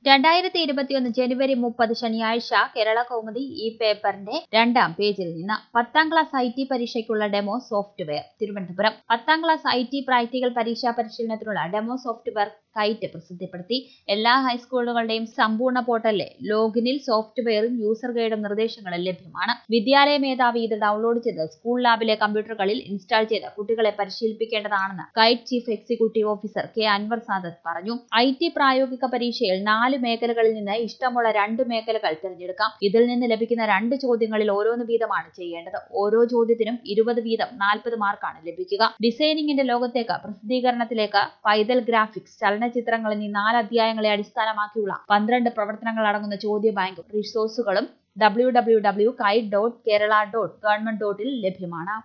രണ്ടായിരത്തി ഇരുപത്തിയൊന്ന് ജനുവരി മുപ്പത് ശനിയാഴ്ച കേരള കൗമുദി ഈ പേപ്പറിന്റെ രണ്ടാം പേജിൽ നിന്ന് പത്താം ക്ലാസ് ഐ ടി പരീക്ഷയ്ക്കുള്ള ഡെമോ സോഫ്റ്റ്വെയർ തിരുവനന്തപുരം പത്താം ക്ലാസ് ഐ ടി പ്രാക്ടിക്കൽ പരീക്ഷാ പരിശീലനത്തിനുള്ള ഡെമോ സോഫ്റ്റ്വെയർ കൈറ്റ് പ്രസിദ്ധപ്പെടുത്തി എല്ലാ ഹൈസ്കൂളുകളുടെയും സമ്പൂർണ്ണ പോർട്ടലിലെ ലോഗിനിൽ സോഫ്റ്റ്വെയറും യൂസർ ഗൈഡും നിർദ്ദേശങ്ങളും ലഭ്യമാണ് വിദ്യാലയ മേധാവി ഇത് ഡൗൺലോഡ് ചെയ്ത് സ്കൂൾ ലാബിലെ കമ്പ്യൂട്ടറുകളിൽ ഇൻസ്റ്റാൾ ചെയ്ത് കുട്ടികളെ പരിശീലിപ്പിക്കേണ്ടതാണെന്ന് KITE chief executive officer K Anvar Sadath പറഞ്ഞു ഐ ടി പ്രായോഗിക പരീക്ഷയിൽ നാല് മേഖലകളിൽ നിന്ന് ഇഷ്ടമുള്ള രണ്ട് മേഖലകൾ തിരഞ്ഞെടുക്കാം ഇതിൽ നിന്ന് ലഭിക്കുന്ന രണ്ട് ചോദ്യങ്ങളിൽ ഓരോന്ന് വീതമാണ് ചെയ്യേണ്ടത് ഓരോ ചോദ്യത്തിനും ഇരുപത് വീതം നാൽപ്പത് മാർക്കാണ് ലഭിക്കുക ഡിസൈനിങ്ങിന്റെ ലോകത്തേക്ക് പ്രസിദ്ധീകരണത്തിലേക്ക് പൈതൽ ഗ്രാഫിക്സ് ചലനചിത്രങ്ങൾ എന്നീ നാല് അധ്യായങ്ങളെ അടിസ്ഥാനമാക്കിയുള്ള പന്ത്രണ്ട് പ്രവർത്തനങ്ങൾ അടങ്ങുന്ന ചോദ്യ ബാങ്കും റിസോഴ്സുകളും W W W kite dot Kerala dot government ഡോട്ടിൽ ലഭ്യമാണ്